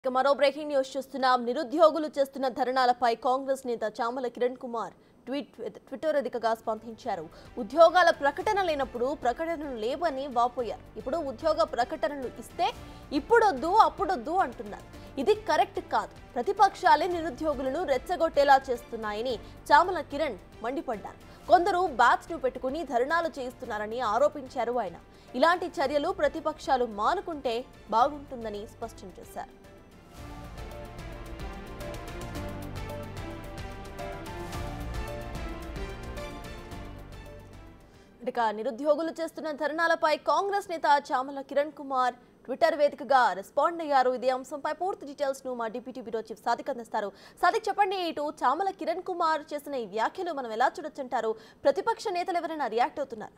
ఇక మరో breaking news చూస్తున్నాం నిరుద్యోగులు చేస్తున్న ధర్నాలపై కాంగ్రెస్ నేత చామల కిరణ్ కుమార్ ట్వీట్ ట్విట్టర్ వేదికగా స్పందించారు ఉద్యోగాల ప్రకటన లేనప్పుడు ప్రకటనలు లేవని వాపోయారు ఇప్పుడు ఉద్యోగ ప్రకటనలు ఇస్తే ఇప్పుడొద్దు అప్పుడొద్దు అంటున్నారు ఇది కరెక్ట్ కాదు ప్రతిపక్షాలే నిరుద్యోగులను రెచ్చగొట్టేలా చేస్తున్నాయని చామల కిరణ్ మండిపడ్డారు కొందరు బ్యాచ్ ను పెట్టుకుని ధర్నాలు చేయిస్తున్నారని ఆరోపించారు ఆయన ఇలాంటి చర్యలు ప్రతిపక్షాలు మానుకుంటే బాగుంటుందని స్పష్టం చేశారు ఇక నిరుద్యోగులు చేస్తున్న ధర్నాలపై కాంగ్రెస్ నేత చామల కిరణ్ కుమార్ ట్విట్టర్ వేదికగా రెస్పాండ్ అయ్యారు ఇదే అంశంపై పూర్తి డీటెయిల్స్ ను మా డిప్యూటీ బ్యూరో చీఫ్ సాదిక్ అందిస్తారు సాదిక్ చెప్పండి ఇటు చామల కిరణ్ కుమార్ చేసిన ఈ వ్యాఖ్యలు మనం ఎలా చూడొచ్చంటారు ప్రతిపక్ష నేతలు ఎవరైనా రియాక్ట్ అవుతున్నారు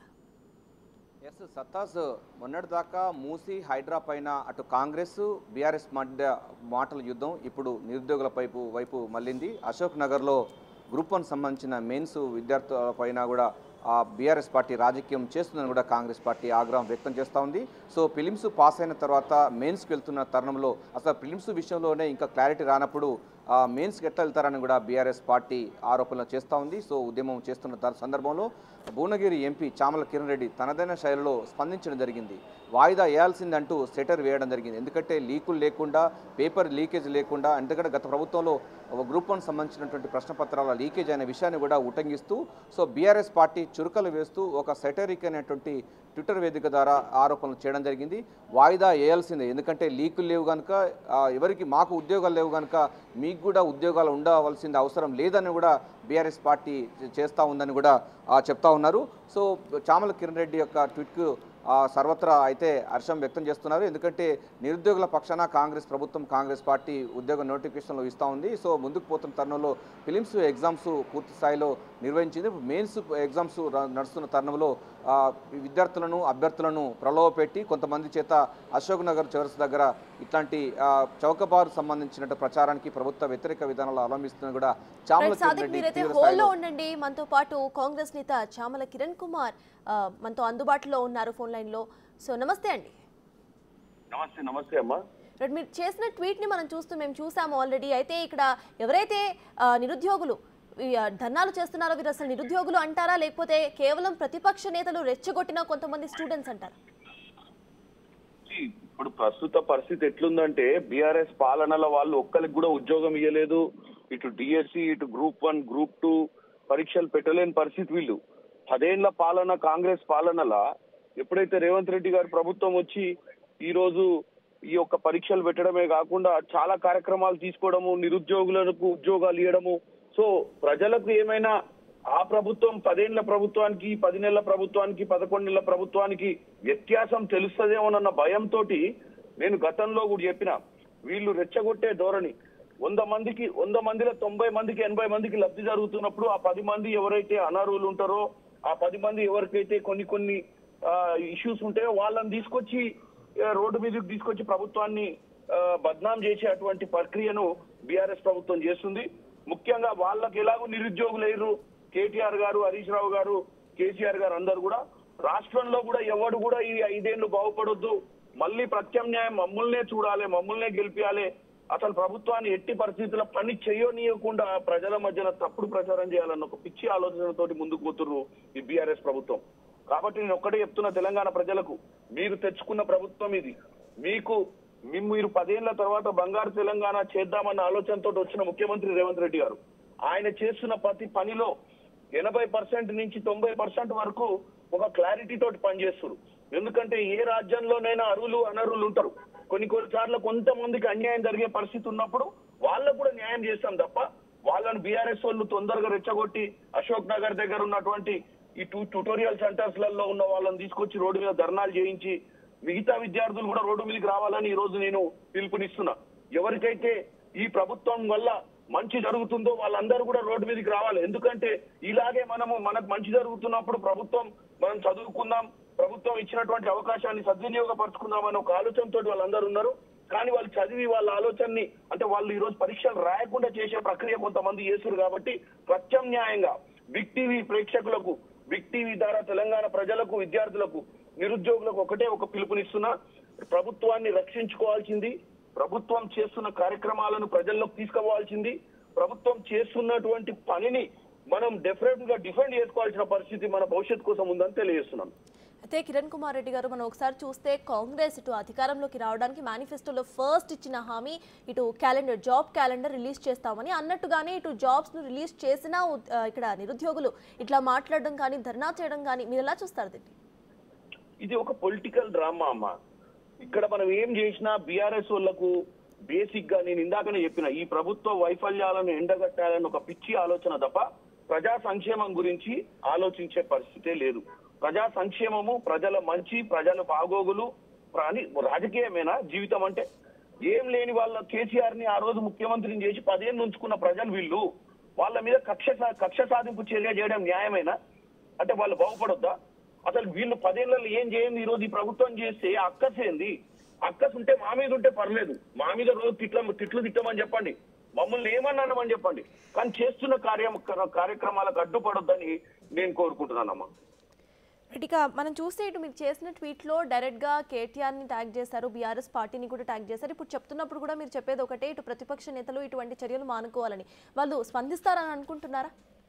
ఎస్ సత్తాస్ మొన్నటిదాకా మూసి హైడ్రా పైన అటు కాంగ్రెస్ బీఆర్ఎస్ మధ్య మాటల యుద్ధం ఇప్పుడు నిరుద్యోగుల వైపు వైపు మళ్ళింది అశోక్ నగర్లో గ్రూప్ వన్ సంబంధించిన మెయిన్స్ విద్యార్థుల పైన కూడా ఆ బీఆర్ఎస్ పార్టీ రాజకీయం చేస్తుందని కూడా కాంగ్రెస్ పార్టీ ఆగ్రహం వ్యక్తం చేస్తూ ఉంది సో ఫిలిమ్స్ పాస్ అయిన తర్వాత మెయిన్స్కి వెళ్తున్న తరుణంలో అసలు ఫిలిమ్స్ విషయంలోనే ఇంకా క్లారిటీ రానప్పుడు ఆ మెయిన్స్కి ఎట్లా వెళ్తారని కూడా బీఆర్ఎస్ పార్టీ ఆరోపణలు చేస్తూ ఉంది సో ఉద్యమం చేస్తున్న త- సందర్భంలో భువనగిరి ఎంపీ చామల కిరణ్ రెడ్డి తనదైన శైలిలో స్పందించడం జరిగింది వాయిదా వేయాల్సిందంటూ సెటర్ వేయడం జరిగింది ఎందుకంటే లీకులు లేకుండా పేపర్ లీకేజ్ లేకుండా ఎందుకంటే గత ప్రభుత్వంలో ఒక గ్రూప్ వన్ సంబంధించినటువంటి ప్రశ్నపత్రాల లీకేజ్ అనే విషయాన్ని కూడా ఉటంగిస్తూ సో బీఆర్ఎస్ పార్టీ చురుకలు వేస్తూ ఒక సెటరిక్ అనేటువంటి ట్విట్టర్ వేదిక ద్వారా ఆరోపణలు చేయడం జరిగింది వాయిదా వేయాల్సిందే ఎందుకంటే లీకులు లేవు కనుక ఆ, ఎవరికి మాకు ఉద్యోగాలు లేవు కనుక మీకు కూడా ఉద్యోగాలు ఉండవలసింది అవసరం లేదని కూడా బీఆర్ఎస్ పార్టీ చేస్తూ ఉందని కూడా ఆ, చెప్తా ఉన్నారు సో చామల కిరణ్ రెడ్డి యొక్క ట్వీట్కు ఆ, సర్వత్రా అయితే హర్షం వ్యక్తం చేస్తున్నారు ఎందుకంటే నిరుద్యోగుల పక్షాన కాంగ్రెస్ ప్రభుత్వం కాంగ్రెస్ పార్టీ ఉద్యోగ నోటిఫికేషన్లు ఇస్తూ ఉంది సో ముందుకు పోతున్న తరుణంలో ఫిలిమ్స్ ఎగ్జామ్స్ పూర్తి స్థాయిలో నిర్వహించింది మెయిన్స్ ఎగ్జామ్స్ ర- నడుస్తున్న తరుణంలో ఆ, ఈ విద్యార్థులను అభ్యర్థులను ప్రలోభపెట్టి కొంతమంది చేత అశోక్ నగర్ చౌరస్ దగ్గర ఇట్లాంటి ఆ, చౌకబారు సంబంధించిన ప్రచారానికి ప్రభుత్వ వ్యతిరేక విధానాలు అవలంబిస్తుందని కూడా చామల రైట్, కిరణ్ సాదిక్ రెడ్డి మీరైతే తీవ్ర హోల్లో స్థాయిలో ఉండండి మనతో పాటు కాంగ్రెస్ నేత చామల కిరణ్ కుమార్ ఆ, మనతో అందుబాటులో ఉన్నారు ఫోన్ లైన్ లో సో నమస్తే అండి నమస్తే నమస్తే అమ్మా రైట్, మీరు చేసిన ట్వీట్ ని మనం చూస్తూ మేము చూసాము ఆల్రెడీ అయితే ఇక్కడ ఎవరైతే ఆ, నిరుద్యోగులు ఈ, ఆ, ధర్నాలు చేస్తున్నారో వీరు అసలు నిరుద్యోగులు అంటారా లేకపోతే కేవలం ప్రతిపక్ష నేతలు రెచ్చగొట్టిన కొంతమంది స్టూడెంట్స్ అంటారా See, ఇప్పుడు ప్రస్తుత పరిస్థితి ఎట్లుందంటే బీఆర్ఎస్ పాలనల వాళ్ళు ఒక్కరికి కూడా ఉద్యోగం ఇవ్వలేదు ఇటు డిఎస్సి ఇటు గ్రూప్ వన్ గ్రూప్ టూ పరీక్షలు పెట్టలేని పరిస్థితి వీళ్ళు పదేళ్ల పాలన కాంగ్రెస్ పాలనల ఎప్పుడైతే రేవంత్ రెడ్డి గారి ప్రభుత్వం వచ్చి ఈ రోజు ఈ యొక్క పరీక్షలు పెట్టడమే కాకుండా చాలా కార్యక్రమాలు తీసుకోవడము నిరుద్యోగులకు ఉద్యోగాలు ఇవ్వడము సో ప్రజలకు ఏమైనా ఆ ప్రభుత్వం పదేళ్ల ప్రభుత్వానికి పది నెలల ప్రభుత్వానికి పదకొండు నెలల ప్రభుత్వానికి వ్యత్యాసం తెలుస్తుందేమోనన్న భయంతో నేను గతంలో కూడా చెప్పిన వీళ్ళు రెచ్చగొట్టే ధోరణి వంద మందికి వంద మందిలో తొంభై మందికి ఎనభై మందికి లబ్ధి జరుగుతున్నప్పుడు ఆ పది మంది ఎవరైతే అనర్హులు ఉంటారో ఆ పది మంది ఎవరికైతే కొన్ని కొన్ని ఇష్యూస్ ఉంటాయో వాళ్ళని తీసుకొచ్చి ఆ, రోడ్డు మీదకి తీసుకొచ్చి ప్రభుత్వాన్ని ఆ, బద్నాం చేసే అటువంటి ప్రక్రియను బీఆర్ఎస్ ప్రభుత్వం చేస్తుంది ముఖ్యంగా వాళ్ళకి ఎలాగో నిరుద్యోగులు అయ్యారు కేటీఆర్ గారు హరీష్ రావు గారు కేసీఆర్ గారు అందరు కూడా రాష్ట్రంలో కూడా ఎవడు కూడా ఈ ఐదేళ్లు బాగుపడొద్దు మళ్ళీ ప్రత్యామ్నాయం మమ్మల్నే చూడాలి మమ్మల్నే గెలిపించాలి అసలు ప్రభుత్వాన్ని ఎట్టి పరిస్థితుల్లో పని చేయనీయకుండా ప్రజల మధ్యన తప్పుడు ప్రచారం చేయాలన్న ఒక పిచ్చి ఆలోచనతోటి ముందుకు పోతుర్రు ఈ బీఆర్ఎస్ ప్రభుత్వం కాబట్టి నేను ఒక్కటే చెప్తున్నా తెలంగాణ ప్రజలకు మీరు తెచ్చుకున్న ప్రభుత్వం ఇది మీకు మీ- మీరు పదేళ్ల తర్వాత బంగారు తెలంగాణ చేద్దామన్న ఆలోచనతో వచ్చిన ముఖ్యమంత్రి రేవంత్ రెడ్డి గారు ఆయన చేస్తున్న ప్రతి పనిలో ఎనభై పర్సెంట్ నుంచి తొంభై పర్సెంట్ వరకు ఒక క్లారిటీ తోటి పనిచేస్తారు ఎందుకంటే ఏ రాజ్యంలోనైనా అరువులు అనర్హులు ఉంటారు కొన్ని కొన్ని సార్లు కొంతమందికి అన్యాయం జరిగే పరిస్థితి ఉన్నప్పుడు వాళ్ళకు కూడా న్యాయం చేస్తాం తప్ప వాళ్ళని బీఆర్ఎస్ వాళ్ళు తొందరగా రెచ్చగొట్టి అశోక్ నగర్ దగ్గర ఉన్నటువంటి ఈ టూ ట్యూటోరియల్ సెంటర్స్ లలో ఉన్న వాళ్ళని తీసుకొచ్చి రోడ్డు మీద ధర్నాలు చేయించి మిగతా విద్యార్థులు కూడా రోడ్డు మీదకి రావాలని ఈ రోజు నేను పిలుపునిస్తున్నా ఎవరికైతే ఈ ప్రభుత్వం వల్ల మంచి జరుగుతుందో వాళ్ళందరూ కూడా రోడ్డు మీదకి రావాలి ఎందుకంటే ఇలాగే మనము మనకు మంచి జరుగుతున్నప్పుడు ప్రభుత్వం మనం చదువుకుందాం ప్రభుత్వం ఇచ్చినటువంటి అవకాశాన్ని సద్వినియోగపరచుకుందాం అనే ఒక ఆలోచనతో వాళ్ళందరూ ఉన్నారు కానీ వాళ్ళు చదివి వాళ్ళ ఆలోచనని అంటే వాళ్ళు ఈ రోజు పరీక్షలు రాయకుండా చేసే ప్రక్రియ కొంతమంది చేస్తున్నారు కాబట్టి ప్రత్యామ్నాయంగా బిగ్ టీవీ ప్రేక్షకులకు బిగ్ టీవీ ద్వారా తెలంగాణ ప్రజలకు విద్యార్థులకు నిరుద్యోగులకు ఒకటే ఒక పిలుపునిస్తున్నా ప్రభుత్వాన్ని రక్షించుకోవాల్సింది ప్రభుత్వం చేస్తున్న కార్యక్రమాలను ప్రజల్లోకి తీసుకుపోవాల్సింది ప్రభుత్వం చేస్తున్నటువంటి పనిని మనం డెఫినెట్ గా డిఫెండ్ చేసుకోవాల్సిన పరిస్థితి మన భవిష్యత్ కోసం ఉందని తెలియజేస్తున్నాను అయితే కిరణ్ కుమార్ రెడ్డి గారు మనం ఒకసారి చూస్తే కాంగ్రెస్ ఇటు అధికారంలోకి రావడానికి మేనిఫెస్టోలో ఫస్ట్ ఇచ్చిన హామీ ఇటు క్యాలెండర్ జాబ్ క్యాలెండర్ రిలీజ్ చేస్తామని అన్నట్టుగానే ఇటు జాబ్స్ ను రిలీజ్ చేసినా ఉ- ఆ, ఇక్కడ నిరుద్యోగులు ఇట్లా మాట్లాడడం కానీ ధర్నా చేయడం కానీ మీరు ఎలా చూస్తారు దీన్ని ఇది ఒక పొలిటికల్ డ్రామా అమ్మ ఇక్కడ మనం ఏం చేసినా బీఆర్ఎస్ వాళ్ళకు బేసిక్ గా నేను ఇందాకనే చెప్పిన ఈ ప్రభుత్వ వైఫల్యాలను ఎండగట్టాలని ఒక పిచ్చి ఆలోచన తప్ప ప్రజా సంక్షేమం గురించి ఆలోచించే పరిస్థితే లేదు ప్రజా సంక్షేమము ప్రజల మంచి ప్రజల బాగోగులు ప్రాణి రాజకీయమేనా జీవితం అంటే ఏం లేని వాళ్ళ కేసీఆర్ ని ఆ రోజు ముఖ్యమంత్రిని చేసి పదేళ్ళు ఉంచుకున్న ప్రజలు వీళ్ళు వాళ్ళ మీద కక్ష సా- కక్ష సాధింపు చర్య చేయడం న్యాయమేనా అంటే వాళ్ళు బాగుపడొద్దా అసలు వీళ్ళు పదేళ్లలో ఏం చేయండి ఈ రోజు ఈ ప్రభుత్వం చేస్తే అక్కస్ ఏంది అక్కస్ ఉంటే మా మీద ఉంటే పర్లేదు మా మీద రోజు తిట్ల తిట్లు తిట్టమని చెప్పండి మమ్మల్ని ఏమన్నానమని చెప్పండి కానీ చేస్తున్న కార్యం కార్యక్రమాలకు అడ్డుపడొద్దని నేను కోరుకుంటున్నానమ్మా ఇక మనం చూస్తే ఇటు మీరు చేసిన ట్వీట్లో డైరెక్ట్గా కేటీఆర్ని ట్యాగ్ చేశారు బీఆర్ఎస్ పార్టీని కూడా ట్యాగ్ చేశారు ఇప్పుడు చెప్తున్నప్పుడు కూడా మీరు చెప్పేది ఒకటే ఇటు ప్రతిపక్ష నేతలు ఇటువంటి చర్యలు మానుకోవాలని వాళ్ళు స్పందిస్తారని అనుకుంటున్నారా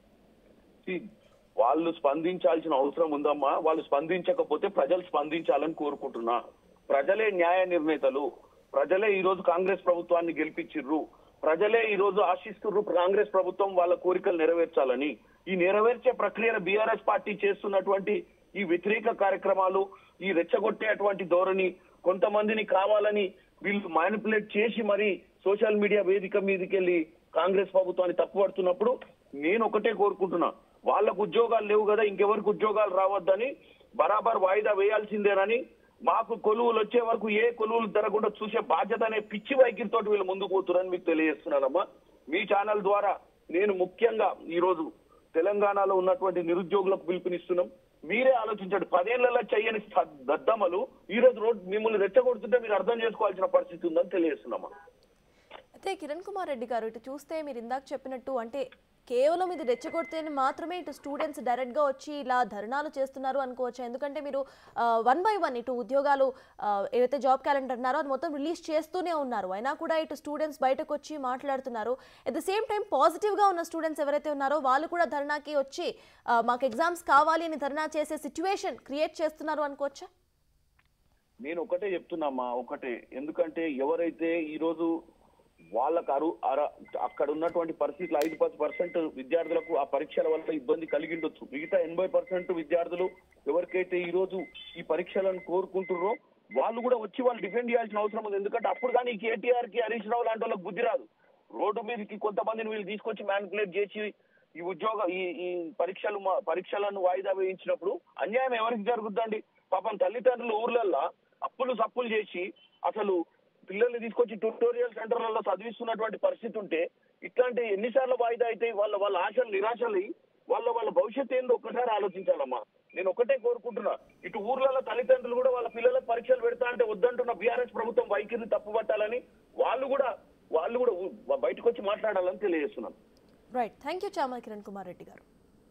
See, వాళ్ళు స్పందించాల్సిన అవసరం ఉందమ్మా వాళ్ళు స్పందించకపోతే ప్రజలు స్పందించాలని కోరుకుంటున్నా ప్రజలే న్యాయ నిర్ణేతలు ప్రజలే ఈ రోజు కాంగ్రెస్ ప్రభుత్వాన్ని గెలిపించిర్రు ప్రజలే ఈ రోజు ఆశిస్తుర్రు కాంగ్రెస్ ప్రభుత్వం వాళ్ళ కోరికలు నెరవేర్చాలని ఈ నెరవేర్చే ప్రక్రియను బీఆర్ఎస్ పార్టీ చేస్తున్నటువంటి ఈ వ్యతిరేక కార్యక్రమాలు ఈ రెచ్చగొట్టేటువంటి ధోరణి కొంతమందిని కావాలని వీళ్ళు మానిపులేట్ చేసి మరి సోషల్ మీడియా వేదిక మీదకి వెళ్ళి కాంగ్రెస్ ప్రభుత్వాన్ని తప్పుపడుతున్నప్పుడు నేను ఒకటే కోరుకుంటున్నా వాళ్ళకు ఉద్యోగాలు లేవు కదా ఇంకెవరికి ఉద్యోగాలు రావద్దని బరాబర్ వాయిదా వేయాల్సిందేనని మాకు కొలువులు వచ్చే వరకు ఏ కొలువులు జరగకుండా చూసే బాధ్యత అనే పిచ్చి వైఖరితో వీళ్ళు ముందుకు పోతున్నారని మీకు తెలియజేస్తున్నానమ్మా మీ ఛానల్ ద్వారా నేను ముఖ్యంగా ఈ రోజు తెలంగాణలో ఉన్నటువంటి నిరుద్యోగులకు పిలుపునిస్తున్నాం మీరే ఆలోచించండి పదేళ్లలో చెయ్యని స- దద్దమ్మలు ఈ రోజు రోడ్ మిమ్మల్ని రెచ్చగొడుతుంటే మీరు అర్థం చేసుకోవాల్సిన పరిస్థితి ఉందని తెలియజేస్తున్నామా అయితే కిరణ్ కుమార్ రెడ్డి గారు ఇటు చూస్తే మీరు ఇందాక చెప్పినట్టు అంటే కేవలం ఇది రెచ్చగొడితేనే మాత్రమే ఇటు స్టూడెంట్స్ డైరెక్ట్గా వచ్చి ఇలా ధర్నాలు చేస్తున్నారు అనుకోవచ్చు ఎందుకంటే మీరు వన్ బై వన్ ఇటు ఉద్యోగాలు ఆ, ఏవైతే జాబ్ క్యాలెండర్ అన్నారో అది మొత్తం రిలీజ్ చేస్తూనే ఉన్నారు అయినా కూడా ఇటు స్టూడెంట్స్ బయటకు వచ్చి మాట్లాడుతున్నారు అట్ ద సేమ్ టైం పాజిటివ్గా ఉన్న స్టూడెంట్స్ ఎవరైతే ఉన్నారో వాళ్ళు కూడా ధర్నాకి వచ్చి ఆ, మాకు ఎగ్జామ్స్ కావాలి అని ధర్నా చేసే సిచ్యువేషన్ క్రియేట్ చేస్తున్నారు అనుకోవచ్చా నేను ఒకటే చెప్తున్నామ్మా ఒకటే ఎందుకంటే ఎవరైతే ఈ రోజు వాళ్ళకు అరు అర అక్కడ ఉన్నటువంటి పరిస్థితులు ఐదు పది పర్సెంట్ విద్యార్థులకు ఆ పరీక్షల వల్ల ఇబ్బంది కలిగిండొచ్చు మిగతా ఎనభై పర్సెంట్ విద్యార్థులు ఎవరికైతే ఈ రోజు ఈ పరీక్షలను కోరుకుంటున్నారో వాళ్ళు కూడా వచ్చి వాళ్ళు డిఫెండ్ చేయాల్సిన అవసరం ఉంది ఎందుకంటే అప్పుడు కానీ కేటీఆర్ కి హరీష్ రావు లాంటి వాళ్ళకి బుద్ధి రాదు రోడ్డు మీదకి కొంతమందిని వీళ్ళు తీసుకొచ్చి మ్యానిపులేట్ చేసి ఈ ఉద్యోగ ఈ ఈ పరీక్షలు మా- పరీక్షలను వాయిదా వేయించినప్పుడు అన్యాయం ఎవరికి జరుగుద్దండి పాపం తల్లిదండ్రులు ఊర్లల్లో అప్పులు సప్పులు చేసి అసలు పిల్లల్ని తీసుకొచ్చి ట్యూటోరియల్ సెంటర్లలో చదివిస్తున్నటువంటి పరిస్థితి ఉంటే ఇట్లాంటి ఎన్నిసార్లు వాయిదా అయితే వాళ్ళ వాళ్ళ ఆశలు నిరాశలు వాళ్ళ వాళ్ళ భవిష్యత్తు ఏందో ఒక్కసారి ఆలోచించాలమ్మా నేను ఒకటే కోరుకుంటున్నా ఇటు ఊర్లలో తల్లిదండ్రులు కూడా వాళ్ళ పిల్లలకు పరీక్షలు పెడతా అంటే వద్దంటున్న బీఆర్ఎస్ ప్రభుత్వం వైఖరిని తప్పుపట్టాలని వాళ్ళు కూడా వాళ్ళు కూడా ఊ- బయటకు వచ్చి మాట్లాడాలని తెలియజేస్తున్నాను right thank you Chamala Kiran Kumar Reddy garu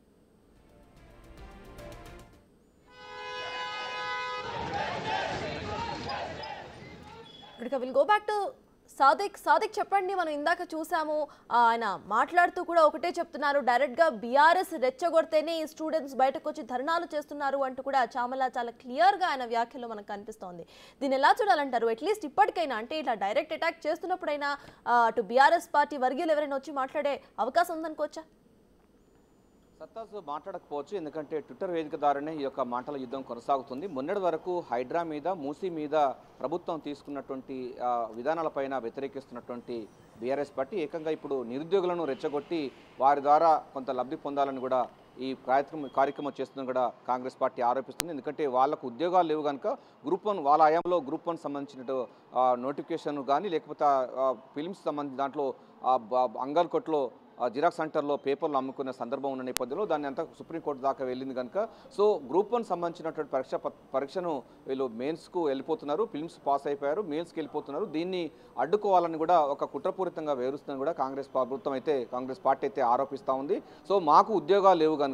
ఇక will go back to Sadiq Sadiq చెప్పండి మనం ఇందాక చూసాము ఆ, ఆయన మాట్లాడుతూ కూడా ఒకటే చెప్తున్నారు డైరెక్ట్గా బీఆర్ఎస్ రెచ్చగొడితేనే ఈ స్టూడెంట్స్ బయటకు వచ్చి ధర్నాలు చేస్తున్నారు అంటూ కూడా చామల చాలా క్లియర్గా ఆయన వ్యాఖ్యలో మనకు కనిపిస్తోంది దీన్ని ఎలా చూడాలంటారు అట్లీస్ట్ ఇప్పటికైనా అంటే ఇట్లా డైరెక్ట్ అటాక్ చేస్తున్నప్పుడైనా ఆ, అటు బీఆర్ఎస్ పార్టీ వర్గీయులు ఎవరైనా వచ్చి మాట్లాడే అవకాశం ఉందనుకోవచ్చా సత్తాసు మాట్లాడకపోవచ్చు ఎందుకంటే ట్విట్టర్ వేదిక ద్వారానే ఈ యొక్క మాటల యుద్ధం కొనసాగుతుంది మొన్నటి వరకు హైడ్రా మీద మూసీ మీద ప్రభుత్వం తీసుకున్నటువంటి ఆ, విధానాలపైన వ్యతిరేకిస్తున్నటువంటి బీఆర్ఎస్ పార్టీ ఏకంగా ఇప్పుడు నిరుద్యోగులను రెచ్చగొట్టి వారి ద్వారా కొంత లబ్ధి పొందాలని కూడా ఈ కార్యక్రమం కార్యక్రమం చేస్తుందని కూడా కాంగ్రెస్ పార్టీ ఆరోపిస్తుంది ఎందుకంటే వాళ్ళకు ఉద్యోగాలు లేవు కనుక గ్రూప్ వన్ వాళ్ళ హయాంలో గ్రూప్ వన్ సంబంధించిన నోటిఫికేషన్ కానీ లేకపోతే ఫిలిమ్స్ సంబంధించి దాంట్లో ఆ, బ- అంగల్కోట్లో ఆ జిరాక్స్ సెంటర్లో పేపర్లు అమ్ముకునే సందర్భం ఉన్న నేపథ్యంలో దాన్ని అంతా సుప్రీంకోర్టు దాకా వెళ్ళింది కనుక సో గ్రూప్ వన్ సంబంధించినటువంటి పరీక్ష ప- పరీక్షను వీళ్ళు మెయిన్స్కు వెళ్ళిపోతున్నారు ఫిల్మ్స్ పాస్ అయిపోయారు మెయిన్స్కి వెళ్ళిపోతున్నారు దీన్ని అడ్డుకోవాలని కూడా ఒక కుట్రపూరితంగా వివరిస్తుందని కూడా కాంగ్రెస్ ప్రభుత్వం అయితే కాంగ్రెస్ పార్టీ అయితే ఆరోపిస్తూ ఉంది సో మాకు ఉద్యోగాలు లేవు కనుక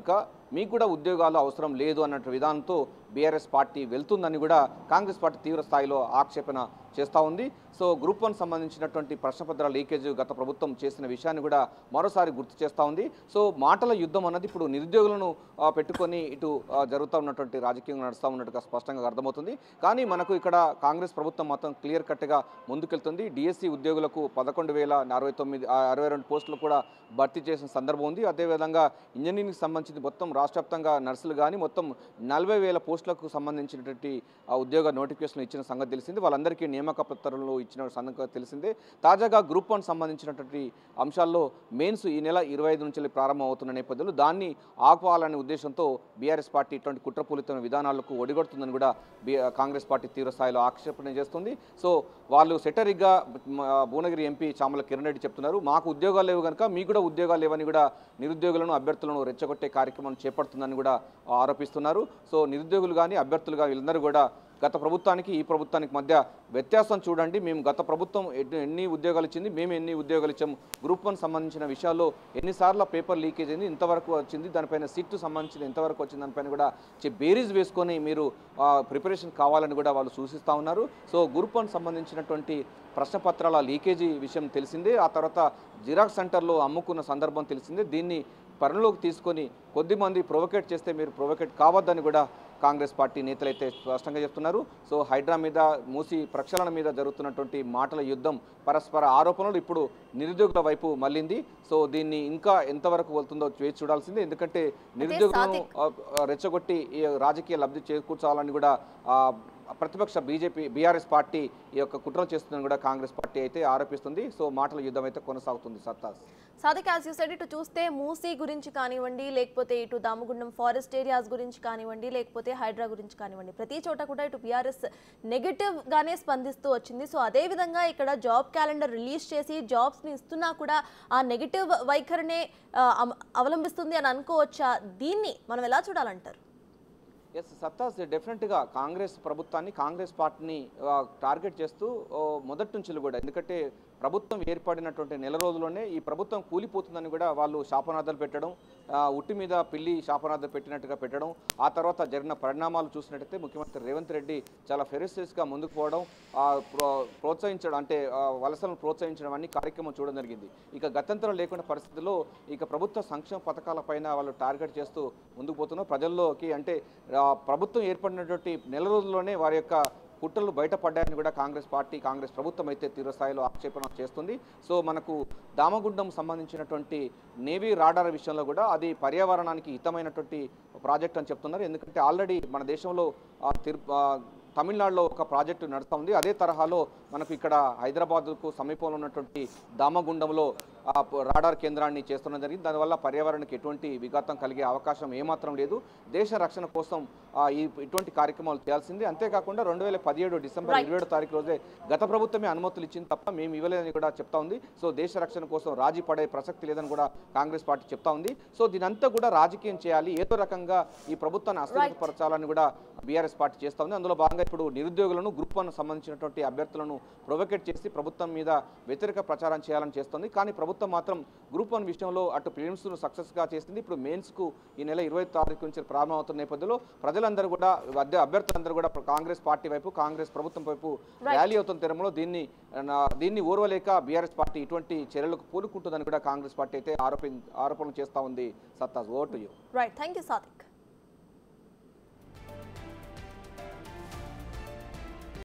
మీకు కూడా ఉద్యోగాలు అవసరం లేదు అన్నట్టు విధానంతో బీఆర్ఎస్ పార్టీ వెళ్తుందని కూడా కాంగ్రెస్ పార్టీ తీవ్ర స్థాయిలో ఆక్షేపణ చేస్తూ ఉంది సో గ్రూప్ వన్ సంబంధించినటువంటి ప్రశ్నపత్ర లీకేజ్ గత ప్రభుత్వం చేసిన విషయాన్ని కూడా మరోసారి గుర్తు చేస్తూ ఉంది సో మాటల యుద్ధం అన్నది ఇప్పుడు నిరుద్యోగులను ఆ, పెట్టుకొని ఇటు ఆ, జరుగుతూ ఉన్నటువంటి రాజకీయం నడుస్తూ ఉన్నట్టుగా స్పష్టంగా అర్థమవుతుంది కానీ మనకు ఇక్కడ కాంగ్రెస్ ప్రభుత్వం మాత్రం క్లియర్ కట్గా ముందుకెళ్తుంది డిఎస్సి ఉద్యోగులకు పదకొండు వేల అరవై తొమ్మిది ఆ, అరవై రెండు పోస్టులు కూడా భర్తీ చేసిన సందర్భం ఉంది అదేవిధంగా ఇంజనీరింగ్ సంబంధించి మొత్తం రాష్ట్ర వ్యాప్తంగా నర్సులు కానీ మొత్తం నలభై వేల పోస్టులకు సంబంధించినటువంటి ఆ ఉద్యోగ నోటిఫికేషన్ ఇచ్చిన సంగతి తెలిసింది వాళ్ళందరికీ నియామక పత్రాలు ఇచ్చిన సంగతి తెలిసిందే తాజాగా గ్రూప్ వన్ సంబంధించినటువంటి అంశాల్లో మెయిన్స్ ఈ నెల ఇరవై ఐదు నుంచి ప్రారంభం అవుతున్న నేపథ్యంలో దాన్ని ఆపాలనే ఉద్దేశంతో బీఆర్ఎస్ పార్టీ ఇటువంటి కుట్రపూరితమైన విధానాలకు ఒడిగొడుతుందని కూడా బీ కాంగ్రెస్ పార్టీ తీవ్ర స్థాయిలో ఆక్షేపణ చేస్తుంది సో వాళ్ళు సెటరిగ్గా మ, భువనగిరి ఎంపీ చామల కిరణ్ రెడ్డి చెప్తున్నారు మాకు ఉద్యోగాలు లేవు కనుక మీకు కూడా ఉద్యోగాలు లేవని కూడా నిరుద్యోగులను అభ్యర్థులను రెచ్చగొట్టే కార్యక్రమం చేపడుతుందని కూడా ఆరోపిస్తున్నారు సో నిరుద్యోగులు కానీ అభ్యర్థులు కానీ వీళ్ళందరూ కూడా గత ప్రభుత్వానికి ఈ ప్రభుత్వానికి మధ్య వ్యత్యాసం చూడండి మేము గత ప్రభుత్వం ఎన్ని- ఎన్ని ఉద్యోగాలు ఇచ్చింది మేము ఎన్ని ఉద్యోగాలు ఇచ్చాము గ్రూప్ వన్ సంబంధించిన విషయాల్లో ఎన్నిసార్లు పేపర్ లీకేజ్ అయింది ఇంతవరకు వచ్చింది దానిపైన సీటు సంబంధించి ఎంతవరకు వచ్చింది దానిపైన కూడా చే- బేరీజ్ వేసుకొని మీరు ప్రిపరేషన్ కావాలని కూడా వాళ్ళు సూచిస్తూ ఉన్నారు సో గ్రూప్ వన్ సంబంధించినటువంటి ప్రశ్నపత్రాల లీకేజీ విషయం తెలిసిందే ఆ తర్వాత జిరాక్స్ సెంటర్లో అమ్ముకున్న సందర్భం తెలిసిందే దీన్ని పరిలోకి తీసుకొని కొద్దిమంది ప్రొవోకేట్ చేస్తే మీరు ప్రొవోకేట్ కావద్దని కూడా కాంగ్రెస్ పార్టీ నేతలు అయితే స్పష్టంగా చెప్తున్నారు సో హైడ్రా మీద మూసి ప్రక్షాళన మీద జరుగుతున్నటువంటి మాటల యుద్ధం పరస్పర ఆరోపణలు ఇప్పుడు నిరుద్యోగుల వైపు మళ్ళింది సో దీన్ని ఇంకా ఎంతవరకు వెళ్తుందో వేచి చూడాల్సిందే ఎందుకంటే నిరుద్యోగులను ఆ, ఆ, రెచ్చగొట్టి ఈ రాజకీయ లబ్ధి చేకూర్చాలని కూడా ఆ, ప్రతిపక్ష బీజేపీ బీఆర్ఎస్ పార్టీ ఈ యొక్క కుట్రలు చేస్తుందని కూడా కాంగ్రెస్ పార్టీ అయితే ఆరోపిస్తుంది సో మాటల యుద్ధం అయితే కొనసాగుతుంది సత్తాస్ సాదిక్ యాజ్ యూ సెడ్ ఇటు చూస్తే మూసీ గురించి కానివ్వండి లేకపోతే ఇటు దామగుండం ఫారెస్ట్ ఏరియాస్ గురించి కానివ్వండి లేకపోతే హైడ్రా గురించి కానివ్వండి ప్రతి చోట కూడా ఇటు బీఆర్ఎస్ నెగటివ్ గానే స్పందిస్తూ వచ్చింది సో అదే విధంగా ఇక్కడ జాబ్ క్యాలెండర్ రిలీజ్ చేసి జాబ్స్ ని ఇస్తున్నా కూడా ఆ నెగటివ్ వైఖరినే ఆ, అమ- అవలంబిస్తుంది అని అనుకోవచ్చా దీన్ని మనం ఎలా చూడాలంటారు ఎస్ సత్తాస్ డెఫినెట్గా కాంగ్రెస్ ప్రభుత్వాన్ని కాంగ్రెస్ పార్టీని ఆ, టార్గెట్ చేస్తూ ఓ, మొదటి నుంచి కూడా ఎందుకంటే ప్రభుత్వం ఏర్పడినటువంటి నెల రోజుల్లోనే ఈ ప్రభుత్వం కూలిపోతుందని కూడా వాళ్ళు శాపనార్థాలు పెట్టడం ఆ, ఉట్టి మీద పిల్లి శాపనార్థం పెట్టినట్టుగా పెట్టడం ఆ తర్వాత జరిగిన పరిణామాలు చూసినట్టయితే ముఖ్యమంత్రి రేవంత్ రెడ్డి చాలా ఫెరిసియస్గా ముందుకు పోవడం ఆ, ప్రో- ప్రోత్సహించడం అంటే ఆ, వలసలను ప్రోత్సహించడం అన్ని కార్యక్రమం చూడడం జరిగింది ఇక గత్యంతరం లేకుండా పరిస్థితుల్లో ఇక ప్రభుత్వ సంక్షేమ పథకాలపైన వాళ్ళు టార్గెట్ చేస్తూ ముందుకు పోతున్నారు ప్రజల్లోకి అంటే ఆ, ప్రభుత్వం ఏర్పడినటువంటి నెల రోజుల్లోనే వారి యొక్క కుట్రలు బయటపడ్డాయని కూడా కాంగ్రెస్ పార్టీ కాంగ్రెస్ ప్రభుత్వం అయితే తీవ్ర స్థాయిలో ఆక్షేపణ చేస్తుంది సో మనకు దామగుండం సంబంధించినటువంటి నేవీ రాడార్ విషయంలో కూడా అది పర్యావరణానికి హితమైనటువంటి ప్రాజెక్ట్ అని చెప్తున్నారు ఎందుకంటే ఆల్రెడీ మన దేశంలో ఆ, తిరు ఆ, తమిళనాడులో ఒక ప్రాజెక్టు నడుస్తూ ఉంది అదే తరహాలో మనకు ఇక్కడ హైదరాబాద్కు సమీపంలో ఉన్నటువంటి దామగుండంలో ఆ ప- రాడార్ కేంద్రాన్ని చేస్తున్నది జరిగింది దానివల్ల పర్యావరణానికి ఎటువంటి విఘాతం కలిగే అవకాశం ఏమాత్రం లేదు దేశ రక్షణ కోసం ఆ, ఈ ఇటువంటి కార్యక్రమాలు చేయాల్సింది అంతేకాకుండా రెండు వేల పదిహేడు డిసెంబర్ Right. ఇరవై ఏడో తారీఖు రోజే గత ప్రభుత్వమే అనుమతులు ఇచ్చింది తప్ప మేము ఇవ్వలేదని కూడా చెప్తా ఉంది సో దేశ రక్షణ కోసం రాజీ పడే ప్రసక్తి లేదని కూడా కాంగ్రెస్ పార్టీ చెప్తా ఉంది సో దీనంతా కూడా రాజకీయం చేయాలి ఏదో రకంగా ఈ ప్రభుత్వాన్ని అస్థిరపరచాలని కూడా బీఆర్ఎస్ పార్టీ చేస్తా ఉంది అందులో భాగంగా ఇప్పుడు నిరుద్యోగులను గ్రూప్ వన్ సంబంధించినటువంటి అభ్యర్థులను ప్రొవోకేట్ చేసి ప్రభుత్వం మీద వ్యతిరేక ప్రచారం చేయాలని చేస్తుంది కానీ ప్రభుత్వం మాత్రం గ్రూప్ వన్ విషయంలో అటు ప్రిలిమ్స్ను సక్సెస్గా చేసింది ఇప్పుడు మెయిన్స్కు ఈ నెల ఇరవై తారీఖు నుంచి ప్రారంభమవుతున్న నేపథ్యంలో ప్రజలందరూ కూడా అధ్య- అభ్యర్థులందరూ కూడా కాంగ్రెస్ పార్టీ వైపు కాంగ్రెస్ ప్రభుత్వం వైపు ర్యాలీ అవుతున్న తరంలో దీన్ని నా- దీన్ని ఓర్వలేక బీఆర్ఎస్ పార్టీ ఇటువంటి చర్యలకు పూనుకుంటుందని కూడా కాంగ్రెస్ పార్టీ అయితే ఆరోపి ఆరోపణలు చేస్తూ ఉంది సత్తాజ్ over to you right thank you Sadiq